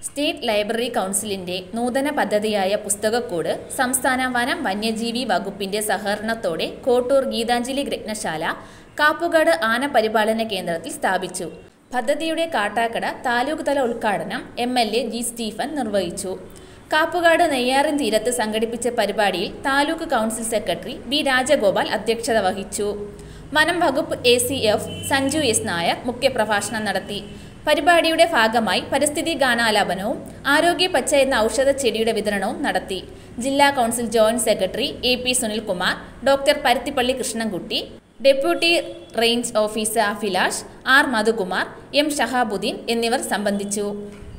state library കൗൺസിലിന്റെ നൂതന പദ്ധതിയായ പുസ്തകക്കൂട് സംസ്ഥാന വനം വന്യജീവി വകുപ്പിന്റെ സഹകരണത്തോടെ കോട്ടൂർ ഗീതാഞ്ജലി ഗ്രന്ഥശാല കാപ്പുകാട് ആന പരിപാലന കേന്ദ്രത്തിൽ സ്ഥാപിച്ചു പദ്ധതിയുടെ കാട്ടാക്കട താലൂക്ക് തല ഉദ്ഘാടനം M L A G Stephen നിർവഹിച്ചു കാപ്പുകാട് നെയ്യാറിൻ തീരത്ത് സംഘടിപ്പിച്ച പരിപാടിയിൽ taluk council secretary B Rajagopal അധ്യക്ഷത വഹിച്ചു വനം വകുപ്പ് A C F Sanju S Nair മുഖ്യപ്രഭാഷണം നടത്തി പരിപാടിയുടെ ഭാഗമായി പരിസ്ഥിതി ഗാനാലാപനവും ആരോഗ്യ പച്ച എന്ന ഔഷധ ചെടിയുടെ വിതരണവും നടത്തി ജില്ലാ council joint secretary A P Sunilkumar doctor Paruthippally Krishnankutty deputy range officer Abhilash R Madhukumar M Shahabuddeen എന്നിവർ സംബന്ധിച്ചു